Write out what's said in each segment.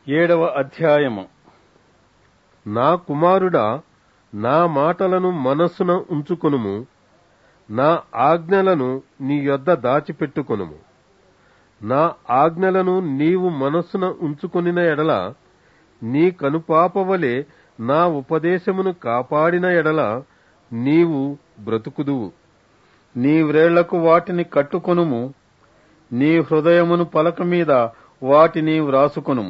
ఏడవ అధ్యాయము నా కుమారుడా నా మాటలను మనస్సున ఉంచుకొనుము నా ఆజ్ఞలను నీ యొద్ద దాచిపెట్టుకొనుము నా ఆజ్ఞలను నీవు మనస్సున ఉంచుకొనిన ఎడల నీ కనుపాపవలే నా ఉపదేశమును కాపాడిన ఎడల నీవు బ్రతుకుదువు నీ వ్రేళ్లకు వాటిని కట్టుకొనుము నీ హృదయమును పలక మీద వాటిని వ్రాసుకొనుము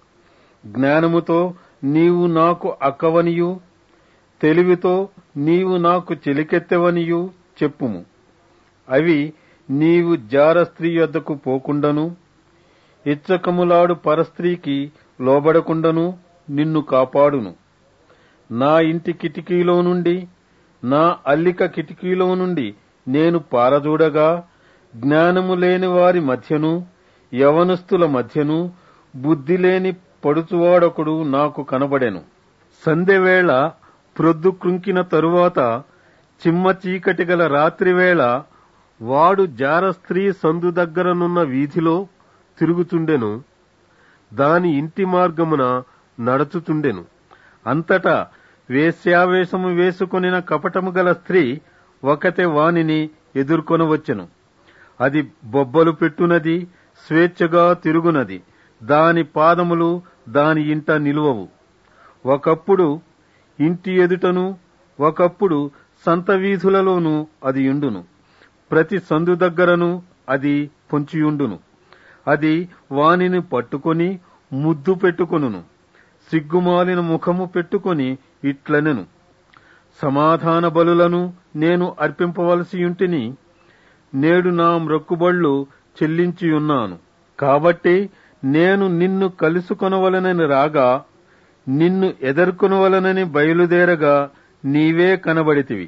జ్ఞానముతో నీవు నాకు అక్కవనియు తెలివితో నీవు నాకు చెలికెత్తెవనియు చెప్పుము అవి నీవు జార స్త్రీ యొద్దకు పోకుండను ఇచ్చకములాడు పరస్త్రీకి లోబడకుండను నిన్ను కాపాడును నా ఇంటి కిటికీలో నుండి నా అల్లిక కిటికీలో నుండి నేను పారజూడగా జ్ఞానము లేని వారి మధ్యను యవనస్తుల మధ్యను బుద్ధి లేని పడుచువాడొకడు నాకు కనబడెను సంధ్యవేళ ప్రొద్దు కృంకిన తరువాత చిమ్మ చీకటి గల రాత్రివేళ వాడు జార స్త్రీ సందు దగ్గరనున్న వీధిలో తిరుగుచుండెను దాని ఇంటి మార్గమున నడుచుచుండెను అంతటా వేశ్యావేశము వేసుకొనిన కపటము గల స్త్రీ ఒకతే వానిని ఎదుర్కొనవచ్చెను అది బొబ్బలు పెట్టునది స్వేచ్ఛగా తిరుగునది దాని పాదములు దాని ఇంట నిలువవు ఒకప్పుడు ఇంటి ఎదుటను ఒకప్పుడు సంత వీధులలోనూ అది ఉండును ప్రతి సందు దగ్గరను అది పొంచియుండును అది వానిని పట్టుకొని ముద్దు పెట్టుకొనును సిగ్గుమాలిన ముఖము పెట్టుకొని ఇట్లనెను సమాధాన బలులను నేను అర్పింపవలసియుంటిని నేడు నా మ్రొక్కుబళ్ళు చెల్లించియున్నాను కాబట్టి నేను నిన్ను కలుసుకొనవలనని రాగా నిన్ను ఎదర్కొనవలనని బయలుదేరగా నీవే కనబడితివి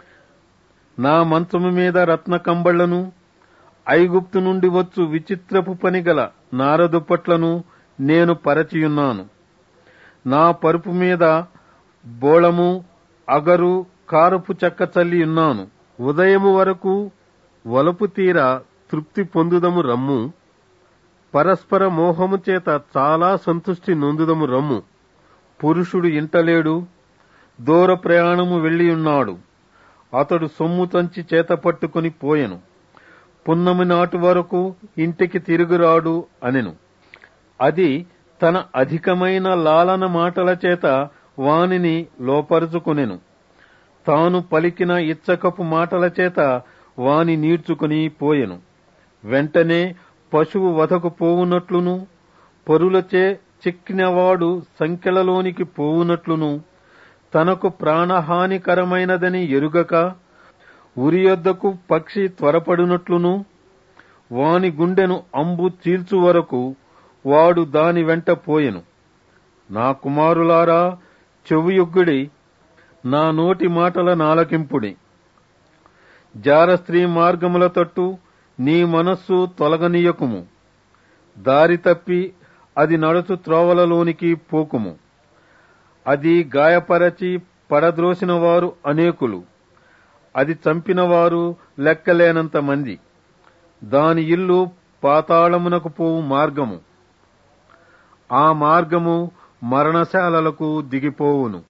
నా మంచము మీద రత్న కంబళ్లను ఐగుప్తు నుండి వచ్చు విచిత్రపు పనిగల నారదుప్పట్లను నేను పరచియున్నాను నా పరుపు మీద బోళము అగరు కారపు చెక్క చల్లి ఉన్నాను ఉదయము వరకు వలపు తీర తృప్తి పొందుదము రమ్ము పరస్పర మోహము చేత చాలా సంతుష్టి నొందుదము రమ్ము పురుషుడు ఇంటలేడు దూర ప్రయాణము వెళ్ళియున్నాడు అతడు సొమ్ము తంచి చేత పట్టుకుని పోయెను పున్నమి నాటి వరకు ఇంటికి తిరుగురాడు అనెను అది తన అధికమైన లాలన మాటల చేత వానిని లోపరుచుకొనెను తాను పలికిన ఇచ్చకపు మాటల చేత వాని నీడ్చుకుని పోయెను వెంటనే పశువు వధకు పోవునట్లును పరులచే చిక్కినవాడు సంఖ్యలలోనికి పోవునట్లును తనకు ప్రాణహానికరమైనదని ఎరుగక ఉరియొద్దకు పక్షి త్వరపడినట్లును వాని గుండెను అంబు చీల్చు వరకు వాడు దాని వెంట పోయెను నా కుమారులారా చెవియొగ్గుడి నా నోటి మాటల నాలకింపుడి జార స్త్రీ మార్గముల తట్టు నీ మనస్సు తొలగనీయకుము దారి తప్పి అది నడుచు త్రోవలలోనికి పోకుము అది గాయపరచి పడద్రోసిన వారు అనేకులు అది చంపిన వారు లెక్కలేనంత మంది దాని ఇల్లు పాతాళమునకు పోవు మార్గము ఆ మార్గము మరణశాలలకు దిగిపోవును